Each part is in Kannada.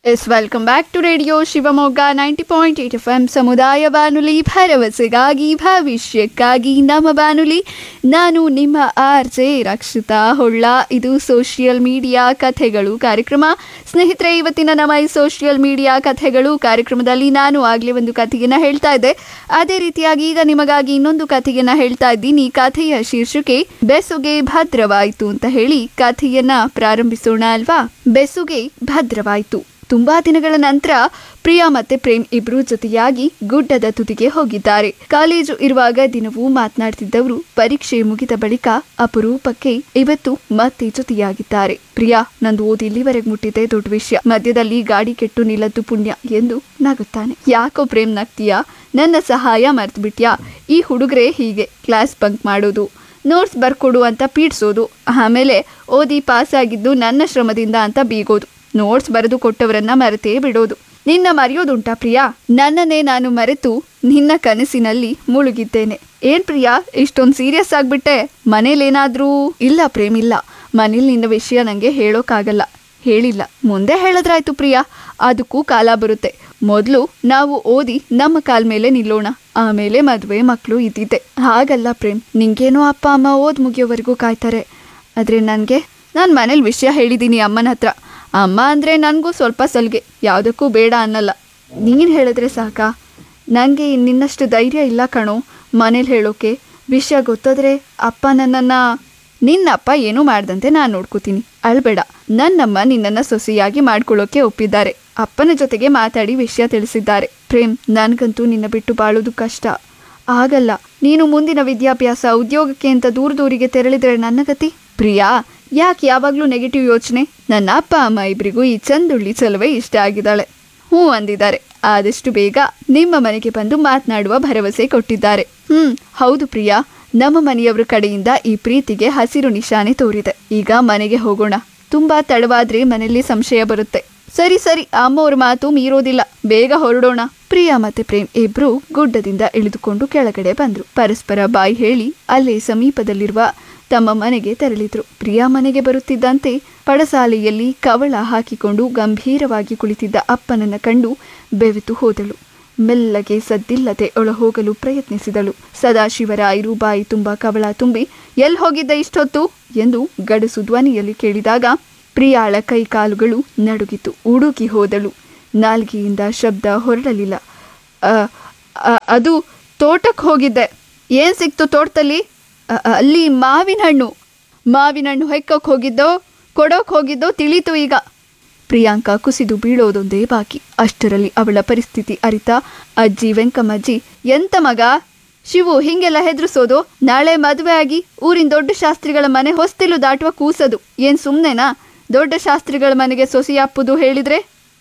S welcome back to radio Shivamogga ninety point eight F M ಸಮುದಾಯ ಬಾನುಲಿ ಭರವಸೆಗಾಗಿ ಭವಿಷ್ಯಕ್ಕಾಗಿ ನಮ್ಮ ಬಾನುಲಿ ನಾನು ನಿಮ್ಮ ಆರ್ ಜೆ ರಕ್ಷಿತಾ ಹೊಳ್ಳ ಇದು ಸೋಷಿಯಲ್ ಮೀಡಿಯಾ ಕಥೆಗಳು ಕಾರ್ಯಕ್ರಮ ಸ್ನೇಹಿತರೆ ಇವತ್ತಿನ ನಮ್ಮ ಈ ಸೋಷಿಯಲ್ ಮೀಡಿಯಾ ಕಥೆಗಳು ಕಾರ್ಯಕ್ರಮದಲ್ಲಿ ನಾನು ಆಗಲೇ ಒಂದು ಕಥೆಯನ್ನು ಹೇಳ್ತಾ ಇದ್ದೆ ಅದೇ ರೀತಿಯಾಗಿ ಈಗ ನಿಮಗಾಗಿ ಇನ್ನೊಂದು ಕಥೆಯನ್ನ ಹೇಳ್ತಾ ಇದ್ದೀನಿ ಕಥೆಯ ಶೀರ್ಷಿಕೆ ಬೆಸುಗೆ ಭದ್ರವಾಯಿತು ಅಂತ ಹೇಳಿ ಕಥೆಯನ್ನ ಪ್ರಾರಂಭಿಸೋಣ ಅಲ್ವಾ ಬೆಸುಗೆ ಭದ್ರವಾಯಿತು ತುಂಬಾ ದಿನಗಳ ನಂತರ ಪ್ರಿಯಾ ಮತ್ತೆ ಪ್ರೇಮ್ ಇಬ್ರು ಜೊತೆಯಾಗಿ ಗುಡ್ಡದ ತುದಿಗೆ ಹೋಗಿದ್ದಾರೆ ಕಾಲೇಜು ಇರುವಾಗ ದಿನವೂ ಮಾತನಾಡ್ತಿದ್ದವರು ಪರೀಕ್ಷೆ ಮುಗಿದ ಬಳಿಕ ಅಪರೂಪಕ್ಕೆ ಇವತ್ತು ಮತ್ತೆ ಜೊತೆಯಾಗಿದ್ದಾರೆ ಪ್ರಿಯಾ ನಂದು ಓದಿ ಇಲ್ಲಿವರೆಗೆ ಮುಟ್ಟಿದೆ ದೊಡ್ಡ ವಿಷಯ ಮಧ್ಯದಲ್ಲಿ ಗಾಡಿ ಕೆಟ್ಟು ನಿಲ್ಲದ್ದು ಪುಣ್ಯ ಎಂದು ನಗುತ್ತಾನೆ ಯಾಕೋ ಪ್ರೇಮ್ ನಗ್ತೀಯಾ ನನ್ನ ಸಹಾಯ ಮರ್ತು ಬಿಟ್ಯಾ ಈ ಹುಡುಗರೇ ಹೀಗೆ ಕ್ಲಾಸ್ ಬಂಕ್ ಮಾಡೋದು ನೋಟ್ಸ್ ಬರ್ಕೊಡು ಅಂತ ಪೀಡ್ಸೋದು ಆಮೇಲೆ ಓದಿ ಪಾಸ್ ಆಗಿದ್ದು ನನ್ನ ಶ್ರಮದಿಂದ ಅಂತ ಬೀಗೋದು ನೋಟ್ಸ್ ಬರೆದು ಕೊಟ್ಟವರನ್ನ ಮರೆತೇ ಬಿಡೋದು ನಿನ್ನ ಮರೆಯೋದುಂಟಾ ಪ್ರಿಯಾ ನನ್ನನ್ನೇ ನಾನು ಮರೆತು ನಿನ್ನ ಕನಸಿನಲ್ಲಿ ಮುಳುಗಿದ್ದೇನೆ ಏನ್ ಪ್ರಿಯಾ ಇಷ್ಟೊಂದು ಸೀರಿಯಸ್ ಆಗ್ಬಿಟ್ಟೆ ಮನೇಲೇನಾದ್ರೂ ಇಲ್ಲ ಪ್ರೇಮ್ ಇಲ್ಲ ಮನೇಲಿ ನಿನ್ನ ವಿಷಯ ನಂಗೆ ಹೇಳೋಕ್ಕಾಗಲ್ಲ ಹೇಳಿಲ್ಲ ಮುಂದೆ ಹೇಳಿದ್ರಾಯ್ತು ಪ್ರಿಯಾ ಅದಕ್ಕೂ ಕಾಲ ಬರುತ್ತೆ ಮೊದಲು ನಾವು ಓದಿ ನಮ್ಮ ಕಾಲ್ ಮೇಲೆ ನಿಲ್ಲೋಣ ಆಮೇಲೆ ಮದುವೆ ಮಕ್ಕಳು ಇದ್ದಿದ್ದೆ ಹಾಗಲ್ಲ ಪ್ರೇಮ್ ನಿಂಗೇನೋ ಅಪ್ಪ ಅಮ್ಮ ಓದ್ ಮುಗಿಯೋವರೆಗೂ ಕಾಯ್ತಾರೆ ಆದರೆ ನನಗೆ ನಾನು ಮನೇಲಿ ವಿಷಯ ಹೇಳಿದ್ದೀನಿ ಅಮ್ಮನ ಹತ್ರ ಅಮ್ಮ ಅಂದರೆ ನನಗೂ ಸ್ವಲ್ಪ ಸಲಿಗೆ ಯಾವುದಕ್ಕೂ ಬೇಡ ಅನ್ನಲ್ಲ ನೀನು ಹೇಳಿದ್ರೆ ಸಾಕಾ ನನಗೆ ನಿನ್ನಷ್ಟು ಧೈರ್ಯ ಇಲ್ಲ ಕಣೋ ಮನೇಲಿ ಹೇಳೋಕೆ ವಿಷಯ ಗೊತ್ತಾದ್ರೆ ಅಪ್ಪ ನನ್ನನ್ನು ನಿನ್ನಪ್ಪ ಏನೂ ಮಾಡ್ದಂತೆ ನಾನು ನೋಡ್ಕೋತೀನಿ ಅಳ್ಬೇಡ ನನ್ನಮ್ಮ ನಿನ್ನನ್ನು ಸೊಸೆಯಾಗಿ ಮಾಡ್ಕೊಳ್ಳೋಕೆ ಒಪ್ಪಿದ್ದಾರೆ ಅಪ್ಪನ ಜೊತೆಗೆ ಮಾತಾಡಿ ವಿಷಯ ತಿಳಿಸಿದ್ದಾರೆ ಪ್ರೇಮ್ ನನಗಂತೂ ನಿನ್ನ ಬಿಟ್ಟು ಬಾಳೋದು ಕಷ್ಟ ಆಗಲ್ಲ ನೀನು ಮುಂದಿನ ವಿದ್ಯಾಭ್ಯಾಸ ಉದ್ಯೋಗಕ್ಕೆ ಅಂತ ದೂರ ದೂರಿಗೆ ತೆರಳಿದ್ರೆ ನನ್ನ ಗತಿ ಪ್ರಿಯಾ ಯಾಕೆ ಯಾವಾಗಲೂ ನೆಗೆಟಿವ್ ಯೋಚನೆ ನನ್ನ ಅಪ್ಪ ಅಮ್ಮ ಇಬ್ಬರಿಗೂ ಈ ಚಂದುಳ್ಳಿ ಚಲುವೆ ಇಷ್ಟ ಆಗಿದ್ದಾಳೆ ಹ್ಞೂ ಅಂದಿದ್ದಾರೆ ಆದಷ್ಟು ಬೇಗ ನಿಮ್ಮ ಮನೆಗೆ ಬಂದು ಮಾತನಾಡುವ ಭರವಸೆ ಕೊಟ್ಟಿದ್ದಾರೆ ಹ್ಮ್ ಹೌದು ಪ್ರಿಯಾ ನಮ್ಮ ಮನೆಯವರ ಕಡೆಯಿಂದ ಈ ಪ್ರೀತಿಗೆ ಹಸಿರು ನಿಶಾನೆ ತೋರಿದೆ ಈಗ ಮನೆಗೆ ಹೋಗೋಣ ತುಂಬಾ ತಡವಾದ್ರೆ ಮನೆಯಲ್ಲಿ ಸಂಶಯ ಬರುತ್ತೆ ಸರಿ ಸರಿ ಅಮ್ಮವ್ರ ಮಾತು ಮೀರೋದಿಲ್ಲ ಬೇಗ ಹೊರಡೋಣ ಪ್ರಿಯಾ ಮತ್ತೆ ಪ್ರೇಮ್ ಇಬ್ರು ಗುಡ್ಡದಿಂದ ಇಳಿದುಕೊಂಡು ಕೆಳಗಡೆ ಬಂದ್ರು ಪರಸ್ಪರ ಬಾಯಿ ಹೇಳಿ ಅಲ್ಲೇ ಸಮೀಪದಲ್ಲಿರುವ ತಮ್ಮ ಮನೆಗೆ ತೆರಳಿದ್ರು ಪ್ರಿಯಾ ಮನೆಗೆ ಬರುತ್ತಿದ್ದಂತೆ ಪಡಸಾಲೆಯಲ್ಲಿ ಕವಳ ಹಾಕಿಕೊಂಡು ಗಂಭೀರವಾಗಿ ಕುಳಿತಿದ್ದ ಅಪ್ಪನನ್ನ ಕಂಡು ಬೆವೆತು ಹೋದಳು ಮೆಲ್ಲಗೆ ಸದ್ದಿಲ್ಲದೆ ಒಳಹೋಗಲು ಪ್ರಯತ್ನಿಸಿದಳು ಸದಾಶಿವರಾಯರು ಬಾಯಿ ತುಂಬ ಕವಳ ತುಂಬಿ ಎಲ್ಲಿ ಹೋಗಿದ್ದ ಇಷ್ಟೊತ್ತು ಎಂದು ಗಡಸು ಧ್ವನಿಯಲ್ಲಿ ಕೇಳಿದಾಗ ಪ್ರಿಯಾಳ ಕೈ ಕಾಲುಗಳು ನಡುಗಿತು ಉಡುಕಿ ಹೋದಳು ನಾಲ್ಗೆಯಿಂದ ಶಬ್ದ ಹೊರಡಲಿಲ್ಲ "ಅ, ಅ, ಅದು ತೋಟಕ್ಕೆ ಹೋಗಿದ್ದೆ ಏನು ಸಿಕ್ತು ತೋಟದಲ್ಲಿ "ಅ, ಅ, ಅಲ್ಲಿ ಮಾವಿನ ಹಣ್ಣು ಮಾವಿನ ಹಣ್ಣು ಹೆಕ್ಕಕ್ಕೆ ಹೋಗಿದ್ದೋ ಕೊಡೋಕೆ ಹೋಗಿದ್ದೋ ತಿಳಿತು ಈಗ ಪ್ರಿಯಾಂಕಾ ಕುಸಿದು ಬೀಳೋದೊಂದೇ ಬಾಕಿ ಅಷ್ಟರಲ್ಲಿ ಅವಳ ಪರಿಸ್ಥಿತಿ ಅರಿತ ಅಜ್ಜಿ ವೆಂಕಮ್ಮಜ್ಜಿ ಎಂತ ಮಗ ಶಿವು ಹಿಂಗೆಲ್ಲ ಹೆದರ್ಸೋದು ನಾಳೆ ಮದುವೆ ಆಗಿ ಊರಿನ ದೊಡ್ಡ ಶಾಸ್ತ್ರಿಗಳ ಮನೆ ಹೊಸ್ತಿಲು ದಾಟುವ ಕೂಸದು ಏನ್ ಸುಮ್ನೆನಾ ದೊಡ್ಡ ಶಾಸ್ತ್ರಿಗಳ ಮನೆಗೆ ಸೊಸೆಯಪ್ಪುದು ಹೇಳಿದ್ರೆ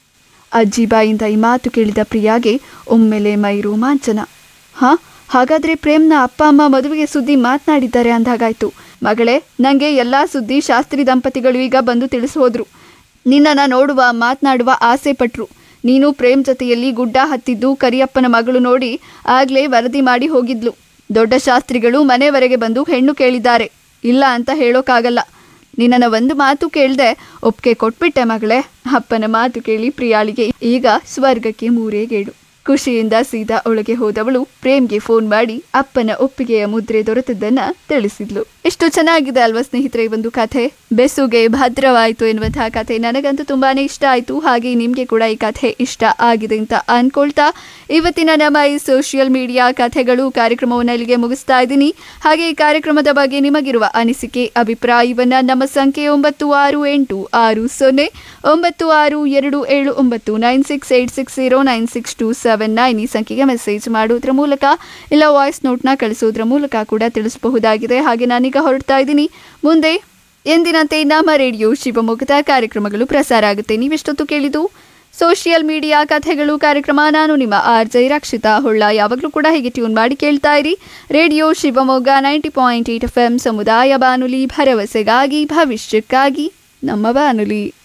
ಅಜ್ಜಿ ಬಾಯಿಂದ ಈ ಮಾತು ಕೇಳಿದ ಪ್ರಿಯಾಗೆ ಒಮ್ಮೆಲೆ ಮೈ ರೋಮಾಂಚನ ಹಾ ಹಾಗಾದ್ರೆ ಪ್ರೇಮ್ನ ಅಪ್ಪ ಅಮ್ಮ ಮದುವೆಗೆ ಸುದ್ದಿ ಮಾತನಾಡಿದ್ದಾರೆ ಅಂದಾಗಾಯ್ತು ಮಗಳೇ ನಂಗೆ ಎಲ್ಲಾ ಸುದ್ದಿ ಶಾಸ್ತ್ರಿ ದಂಪತಿಗಳು ಈಗ ಬಂದು ತಿಳಿಸೋದ್ರು ನಿನ್ನನ್ನು ನೋಡುವ ಮಾತನಾಡುವ ಆಸೆ ಪಟ್ರು ನೀನು ಪ್ರೇಮ್ ಜೊತೆಯಲ್ಲಿ ಗುಡ್ಡ ಹತ್ತಿದ್ದು ಕರಿಯಪ್ಪನ ಮಗಳು ನೋಡಿ ಆಗ್ಲೇ ವರದಿ ಮಾಡಿ ಹೋಗಿದ್ಲು ದೊಡ್ಡ ಶಾಸ್ತ್ರಿಗಳು ಮನೆವರೆಗೆ ಬಂದು ಹೆಣ್ಣು ಕೇಳಿದ್ದಾರೆ ಇಲ್ಲ ಅಂತ ಹೇಳೋಕ್ಕಾಗಲ್ಲ ನಿನ್ನನ್ನು ಒಂದು ಮಾತು ಕೇಳ್ದೆ ಒಪ್ಪಿಗೆ ಕೊಟ್ಬಿಟ್ಟೆ ಮಗಳೇ ಅಪ್ಪನ ಮಾತು ಕೇಳಿ ಪ್ರಿಯಾಳಿಗೆ ಈಗ ಸ್ವರ್ಗಕ್ಕೆ ಮೂರೇ ಗೇಡು ಖುಷಿಯಿಂದ ಸೀದಾ ಒಳಗೆ ಹೋದವಳು ಪ್ರೇಮ್ಗೆ ಫೋನ್ ಮಾಡಿ ಅಪ್ಪನ ಒಪ್ಪಿಗೆಯ ಮುದ್ರೆ ದೊರೆತದ್ದನ್ನ ತಿಳಿಸಿದ್ಲು ಎಷ್ಟು ಚೆನ್ನಾಗಿದೆ ಅಲ್ವಾ ಸ್ನೇಹಿತರೆ ಈ ಒಂದು ಕಥೆ ಬೆಸುಗೆ ಭದ್ರವಾಯಿತು ಎನ್ನುವಂತಹ ಕಥೆ ನನಗಂತೂ ತುಂಬಾನೇ ಇಷ್ಟ ಆಯಿತು ಹಾಗೆ ನಿಮಗೆ ಕೂಡ ಈ ಕಥೆ ಇಷ್ಟ ಆಗಿದೆ ಅಂತ ಅನ್ಕೊಳ್ತಾ ಇವತ್ತಿನ ನಮ್ಮ ಈ ಸೋಷಿಯಲ್ ಮೀಡಿಯಾ ಕಥೆಗಳು ಕಾರ್ಯಕ್ರಮವನ್ನು ಇಲ್ಲಿಗೆ ಮುಗಿಸ್ತಾ ಇದ್ದೀನಿ ಹಾಗೆ ಈ ಕಾರ್ಯಕ್ರಮದ ಬಗ್ಗೆ ನಿಮಗಿರುವ ಅನಿಸಿಕೆ ಅಭಿಪ್ರಾಯವನ್ನ ನಮ್ಮ ಸಂಖ್ಯೆ ಒಂಬತ್ತು ಆರು ಎಂಟು ಆರು ಸೊನ್ನೆ ಒಂಬತ್ತು ಆರು ಎರಡು ಏಳು ಒಂಬತ್ತು nine six eight six zero nine six two seven nine ಈ ಸಂಖ್ಯೆಗೆ ಮೆಸೇಜ್ ಮಾಡೋದ್ರ ಮೂಲಕ ಇಲ್ಲ ವಾಯ್ಸ್ ನೋಟ್ನ ಕಳಿಸೋದ್ರ ಮೂಲಕ ಕೂಡ ತಿಳಿಸಬಹುದಾಗಿದೆ ಹಾಗೆ ನಾನೀಗ ಹೊರಡ್ತಾ ಇದ್ದೀನಿ ಮುಂದೆ ಎಂದಿನಂತೆ ನಮ್ಮ ರೇಡಿಯೋ ಶಿವಮೊಗ್ಗದ ಕಾರ್ಯಕ್ರಮಗಳು ಪ್ರಸಾರ ಆಗುತ್ತೆ ನೀವೆಷ್ಟೊತ್ತು ಕೇಳಿದ್ದು ಸೋಷಿಯಲ್ ಮೀಡಿಯಾ ಕಥೆಗಳು ಕಾರ್ಯಕ್ರಮ ನಾನು ನಿಮ್ಮ ಆರ್ ಜೈ ರಕ್ಷಿತಾ ಹೊಳ್ಳ ಯಾವಾಗಲೂ ಕೂಡ ಹೀಗೆ ಟ್ಯೂನ್ ಮಾಡಿ ಕೇಳ್ತಾ ಇರಿ radio Shivamogga ninety point eight F M ಸಮುದಾಯ ಬಾನುಲಿ ಭರವಸೆಗಾಗಿ ಭವಿಷ್ಯಕ್ಕಾಗಿ ನಮ್ಮ ಬಾನುಲಿ